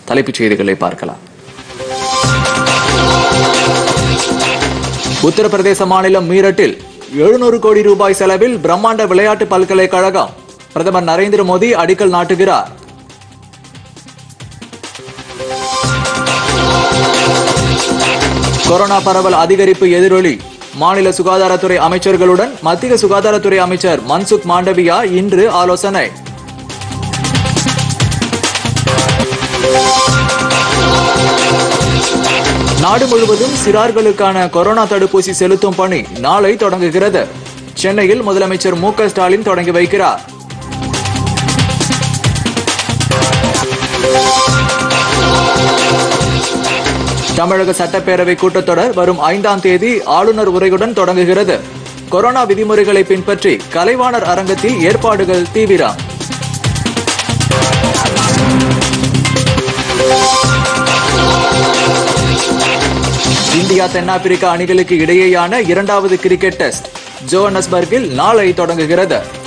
தலைப்புச் செய்திகளை பார்க்கலாம் உத்தரப்பிரதேச மாநிலம் மீரட்டில் எழுநூறு கோடி ரூபாய் செலவில் பிரம்மாண்ட விளையாட்டு பல்கலைக்கழகம் பிரதமர் நரேந்திர மோடி அடிக்கல் நாட்டுகிறார் கொரோனா பரவல் அதிகரிப்பு எதிரொலி மாநில சுகாதாரத்துறை அமைச்சர்களுடன் மத்திய சுகாதாரத்துறை அமைச்சர் மன்சுக் மாண்டவியா இன்று ஆலோசனை நாடு முழுவதும் சிறார்களுக்கான கொரோனா தடுப்பூசி செலுத்தும் பணி நாளை தொடங்குகிறது சென்னையில் முதலமைச்சர் மு க ஸ்டாலின் தொடங்கி வைக்கிறார் தமிழக சட்டப்பேரவை கூட்டத்தொடர் வரும் ஐந்தாம் தேதி ஆளுநர் உரையுடன் தொடங்குகிறது கொரோனா விதிமுறைகளை பின்பற்றி கலைவாணர் அரங்கத்தில் ஏற்பாடுகள் தீவிரம் இந்தியா தென்னாப்பிரிக்கா அணிகளுக்கு இடையேயான இரண்டாவது கிரிக்கெட் டெஸ்ட் ஜோஹன்னஸ்பர்கில் நாளை தொடங்குகிறது